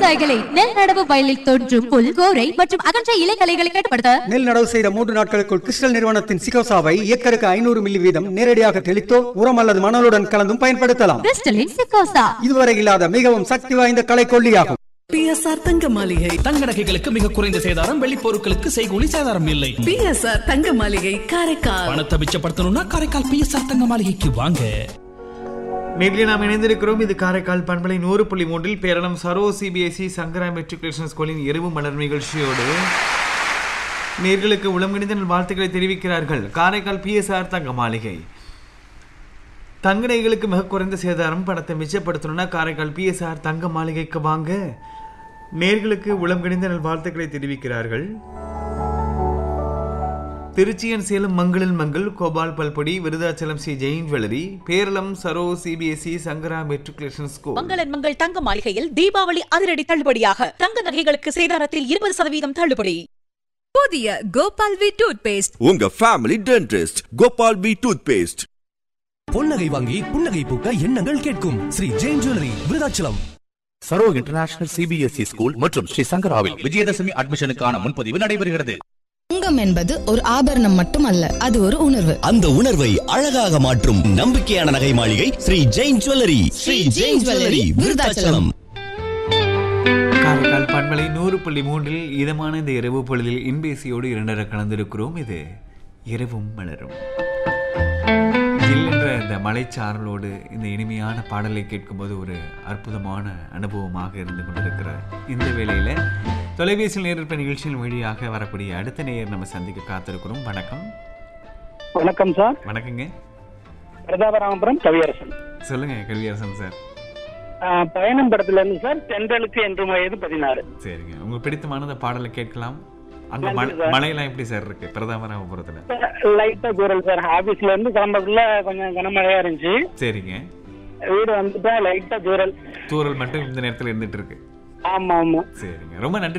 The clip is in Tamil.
விவசாயிகளை நெல் நடவு வயலில் தோன்றும் புல் கோரை மற்றும் அகன்ற இலைகளைகளை கட்டுப்படுத்த நெல் நடவு செய்த மூன்று நாட்களுக்குள் கிறிஸ்டல் நிறுவனத்தின் சிகோசாவை ஏக்கருக்கு ஐநூறு மில்லி வீதம் நேரடியாக தெளித்தோ உரம் அல்லது மணலுடன் கலந்தும் பயன்படுத்தலாம் கிறிஸ்டலின் சிக்கோசா இதுவரை இல்லாத மிகவும் சக்தி வாய்ந்த களைக்கொல்லியாகும் பிஎஸ்ஆர் தங்க மாளிகை தங்க நகைகளுக்கு மிக குறைந்த சேதாரம் வெள்ளி பொருட்களுக்கு செய்கூலி சேதாரம் இல்லை பிஎஸ்ஆர் தங்க மாளிகை காரைக்கால் பணத்தை மிச்சப்படுத்தணும்னா காரைக்கால் பிஎஸ்ஆர் தங்க மாளிகைக்கு வாங்க நேரில் நாம் இணைந்திருக்கிறோம் இது காரைக்கால் பண்பலை நூறு புள்ளி மூன்றில் பேரளம் சரோ சிபிஎஸ்இ சங்கரா மெட்ரிகுலேஷன் ஸ்கூலின் இரவு மலர் நிகழ்ச்சியோடு நேர்களுக்கு உளமணிந்த வாழ்த்துக்களை தெரிவிக்கிறார்கள் காரைக்கால் பிஎஸ்ஆர் தங்க மாளிகை தங்க நகைகளுக்கு மிக குறைந்த சேதாரம் பணத்தை மிச்சப்படுத்தணும்னா காரைக்கால் பிஎஸ்ஆர் தங்க மாளிகைக்கு வாங்க நேர்களுக்கு உளம் கணிந்த வாழ்த்துக்களை தெரிவிக்கிறார்கள் திருச்சியன் சேலம் மங்களில் மங்கள் கோபால் பல்பொடி Virudhachalam Sri Jain jewellery Peralam Saro CBSE Sankara matriculation school மங்களன் மங்கள் தங்க மாளிகையில் தீபாவளி அதிரடி தள்ளுபடியாக தங்க நகைகளுக்கு சேதாரத்தில் இருபது சதவீதம் தள்ளுபடி புதிய கோபால் வி டூத் பேஸ்ட் உங்க family dentist Gopal P toothpaste பொன்னகை வாங்கி புன்னகை பூக்க எண்ணங்கள் கேட்கும் Sri Jain jewellery Virudhachalam Saro international CBSE school மற்றும் ஸ்ரீ சங்கராவில் விஜயதசமி அட்மிஷனுக்கான முன்பதிவு நடைபெறுகிறது தங்கம் என்பது ஒரு ஆபரணம் மட்டுமல்ல அது ஒரு உணர்வு அந்த உணர்வை அழகாக மாற்றும் நம்பிக்கையான நகை மாளிகை ஸ்ரீ ஜெயின் ஜுவல்லரி ஸ்ரீ ஜெயின் ஜுவல்லரி விருதாச்சலம் காரைக்கால் பண்பலை நூறு புள்ளி மூன்றில் இதமான இந்த இரவு பொழுதில் இன்பேசியோடு இரண்டர கலந்திருக்கிறோம் இது இரவும் மலரும் ஜில்லென்ற இந்த மலைச்சாரலோடு இந்த இனிமையான பாடலை கேட்கும்போது ஒரு அற்புதமான அனுபவமாக இருந்து கொண்டிருக்கிற இந்த வேளையில தொலைபேசியில் நேரிற்ப நிகழ்ச்சியின் வழியாக வரக்கூடிய அடுத்த நேயர் நம்ம சந்திக்க காத்திருக்கிறோம் வணக்கம் வணக்கம் சார் வணக்கங்க பிரதாபராமபுரம் கவியரசன் சொல்லுங்க கல்வியரசன் சார் ஆஹ், பயணம் படத்துல இருந்து சார் தென்றலுக்கு என்று வயது பதினாறு சரிங்க உங்களுக்கு பிடித்தமான இந்த பாடலை கேட்கலாம் அங்க நன்றி மழை சார். மழையெல்லாம் எப்படி சார் இருக்கு பிரதாபராமபுரத்துல லைட்டா தூரல் சார் ஆபீஸ்ல இருந்து கிளம்பக்குள்ள கொஞ்சம் கனமழையா இருந்துச்சு சரிங்க வீடு வந்துட்டா லைட்டா தூரல் தூரல் மட்டும் இந்த நேரத்துல இருந்துட்டு இருக்கு ஆமா ஆமா சரிங்க ரொம்ப நன்றி